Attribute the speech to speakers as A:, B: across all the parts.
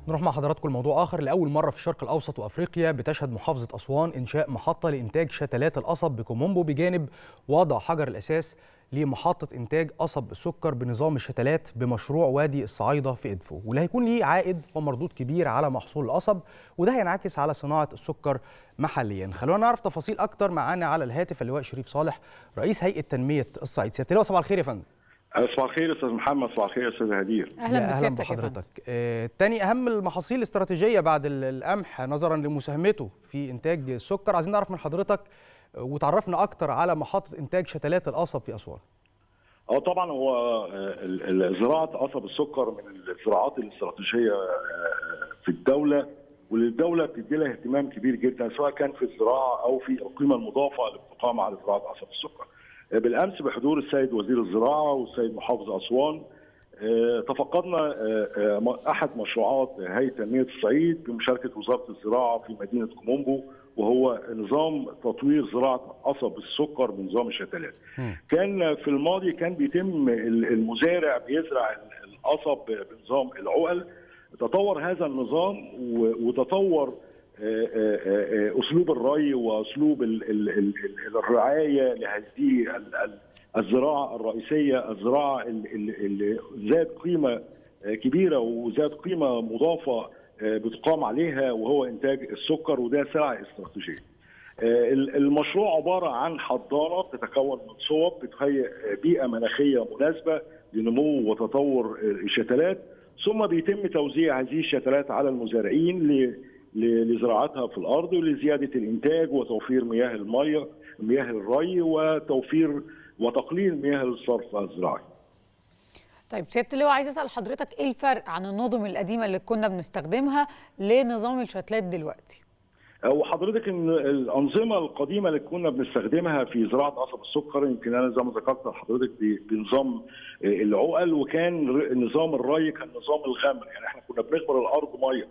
A: نروح مع حضراتكم لموضوع آخر لأول مرة في الشرق الأوسط وأفريقيا بتشهد محافظة أسوان إنشاء محطة لإنتاج شتلات القصب بكومومبو بجانب وضع حجر الأساس لمحطة إنتاج قصب السكر بنظام الشتلات بمشروع وادي الصعايدة في إدفو واللي هيكون ليه عائد ومردود كبير على محصول القصب وده هينعكس على صناعة السكر محليا خلونا نعرف تفاصيل أكتر معانا على الهاتف اللواء شريف صالح رئيس هيئة تنمية الصعيد سيادة اللواء صباح الخير يا فندم
B: صباح الخير استاذ محمد صباح الخير استاذ هدير
A: اهلا اهلا بحضرتك آه، تاني اهم المحاصيل الاستراتيجيه بعد القمح نظرا لمساهمته في انتاج السكر عايزين نعرف من حضرتك وتعرفنا اكتر على محطه انتاج شتلات القصب في اسوان
B: اه طبعا هو زراعه قصب السكر من الزراعات الاستراتيجيه في الدوله واللي الدوله بتدي لها اهتمام كبير جدا سواء كان في الزراعه او في القيمه المضافه اللي بتقام على زراعه قصب السكر. بالامس بحضور السيد وزير الزراعه والسيد محافظ اسوان تفقدنا احد مشروعات هيئه تنميه الصعيد بمشاركه وزاره الزراعه في مدينه كومومبو وهو نظام تطوير زراعه قصب السكر بنظام الشتلات. كان في الماضي كان بيتم المزارع بيزرع القصب بنظام العقل تطور هذا النظام وتطور اسلوب الري واسلوب الرعايه لهذه الزراعه الرئيسيه الزراعه اللي ذات قيمه كبيره وذات قيمه مضافه بتقام عليها وهو انتاج السكر وده سلعه استراتيجيه. المشروع عباره عن حضانه تتكون من صوب بتهيئ بيئه مناخيه مناسبه لنمو وتطور الشتلات ثم بيتم توزيع هذه الشتلات على المزارعين لزراعتها في الارض ولزياده الانتاج وتوفير مياه الميه مياه الري وتوفير وتقليل مياه الصرف الزراعي.
C: طيب سياده اللواء عايز اسال حضرتك ايه الفرق عن النظم القديمه اللي كنا بنستخدمها لنظام الشتلات دلوقتي؟
B: وحضرتك ان الانظمه القديمه اللي كنا بنستخدمها في زراعه قصب السكر يمكن انا زي ما ذكرت لحضرتك بنظام العقل وكان نظام الري كان نظام الغمر يعني احنا كنا بنغمر الارض ميه.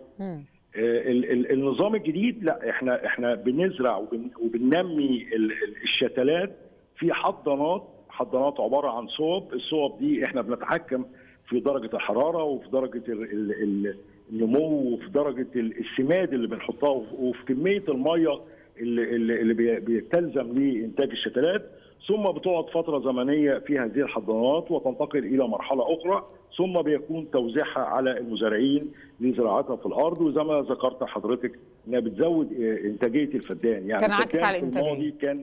B: النظام الجديد لا احنا احنا بنزرع وبننمي الشتلات في حضانات حضانات عباره عن صوب الصوب دي احنا بنتحكم في درجه الحراره وفي درجه النمو وفي درجه السماد اللي بنحطها وفي كميه الميه اللي اللي بتلزم لانتاج الشتلات ثم بتقعد فتره زمنيه في هذه الحضانات وتنتقل الى مرحله اخرى ثم بيكون توزيعها على المزارعين لزراعتها في الارض وزي ما ذكرت حضرتك انها بتزود انتاجيه الفدان
C: يعني كان عكس على الانتاجيه
B: كان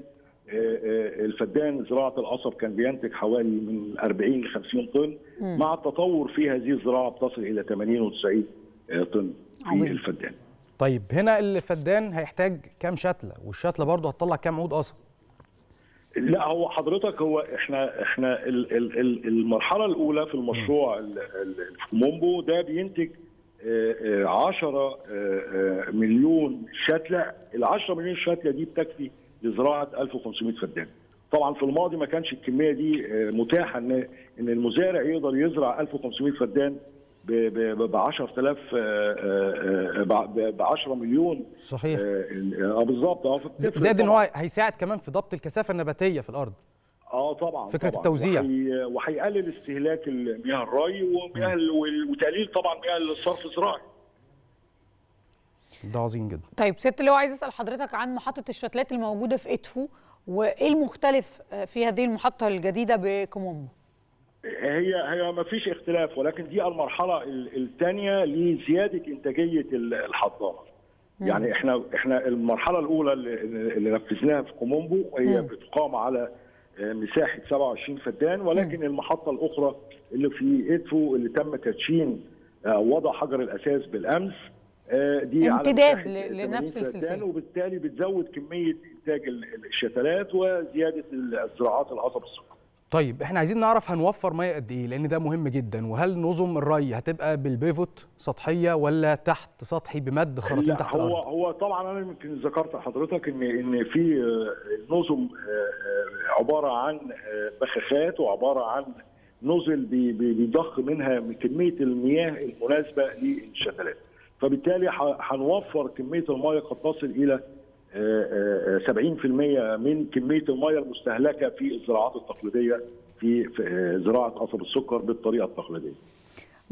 B: الفدان زراعه القصب كان بينتج حوالي من 40 ل 50 طن م. مع التطور في هذه الزراعه بتصل الى 80 و 90 طن في عظيم. الفدان.
A: طيب هنا الفدان هيحتاج كام شتله والشتله برضه هتطلع كام عود قصب؟
B: لا هو حضرتك هو احنا احنا المرحله الاولى في المشروع الفومومبو ده بينتج 10 مليون شتله ال 10 مليون شتله دي بتكفي لزراعه 1500 فدان طبعا في الماضي ما كانش الكميه دي متاحه ان ان المزارع يقدر يزرع 1500 فدان ب 10000 ب 10 مليون
A: صحيح
B: اه بالظبط اه
A: زائد ان هو هيساعد كمان في ضبط الكثافه النباتيه في الارض
B: اه طبعا
A: فكره
B: طبعًا.
A: التوزيع
B: وهيقلل استهلاك مياه الري ومياه وتقليل طبعا مياه الصرف الزراعي
A: ده عظيم جدا
C: طيب ست اللي هو عايز اسال حضرتك عن محطه الشتلات الموجوده في ادفو وايه المختلف في هذه المحطه الجديده بكومومبو
B: هي هي ما فيش اختلاف ولكن دي المرحله الثانيه لزياده انتاجيه الحضانه يعني احنا احنا المرحله الاولى اللي نفذناها في كومومبو هي بتقام على مساحه 27 فدان ولكن م. المحطه الاخرى اللي في ادفو اللي تم تدشين وضع حجر الاساس بالامس
C: دي امتداد لنفس السلسله
B: وبالتالي بتزود كميه انتاج الشتلات وزياده الزراعات القصب السكر
A: طيب احنا عايزين نعرف هنوفر ميه قد ايه لان ده مهم جدا وهل نظم الري هتبقى بالبيفوت سطحيه ولا تحت سطحي بمد خراطيم تحت
B: هو
A: الارض
B: هو طبعا انا يمكن ذكرت لحضرتك ان ان في نظم عباره عن بخاخات وعباره عن نزل بيضخ منها كميه المياه المناسبه للشتلات فبالتالي هنوفر كميه المياه قد تصل الى 70% من كميه المياه المستهلكه في الزراعات التقليديه في زراعه قصب السكر بالطريقه التقليديه.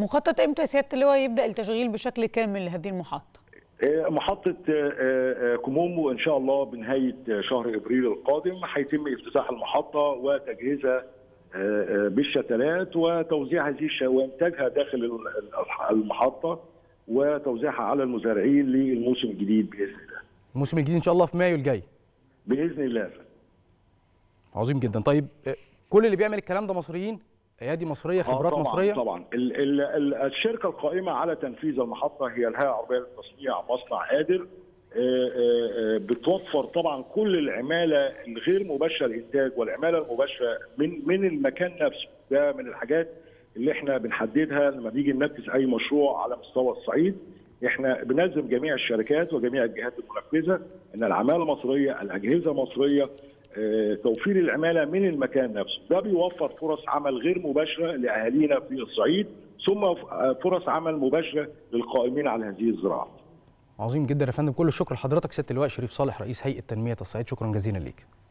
C: مخطط امتى يا سياده اللواء يبدا التشغيل بشكل كامل لهذه المحطه
B: آه، محطة آه، آه، كومومبو إن شاء الله بنهاية شهر إبريل القادم هيتم افتتاح المحطة وتجهيزها آه، آه، بالشتلات وتوزيع هذه الش- وإنتاجها داخل ال- المحطة وتوزيعها على المزارعين للموسم الجديد بإذن الله
A: الموسم الجديد ان شاء الله في مايو الجاي
B: بإذن الله
A: عظيم جدا طيب آه، كل اللي بيعمل الكلام ده مصريين ايادي مصريه
B: آه
A: خبرات
B: طبعا
A: مصريه
B: طبعا ال ال ال الشركه القائمه على تنفيذ المحطه هي الهيئه العربيه للتصنيع مصنع قادر آه، آه، آه، بتوفر طبعا كل العماله الغير مباشره الانتاج والعماله المباشره من من المكان نفسه ده من الحاجات اللي احنا بنحددها لما بنيجي ننفذ اي مشروع على مستوى الصعيد احنا بنلزم جميع الشركات وجميع الجهات المنفذه ان العماله مصريه الاجهزه مصريه آه، توفير العماله من المكان نفسه ده بيوفر فرص عمل غير مباشره لاهالينا في الصعيد ثم آه، فرص عمل مباشره للقائمين على هذه الزراعه
A: عظيم جدا يا فندم كل الشكر لحضرتك سياده اللواء شريف صالح رئيس هيئه تنميه الصعيد شكرا جزيلا ليك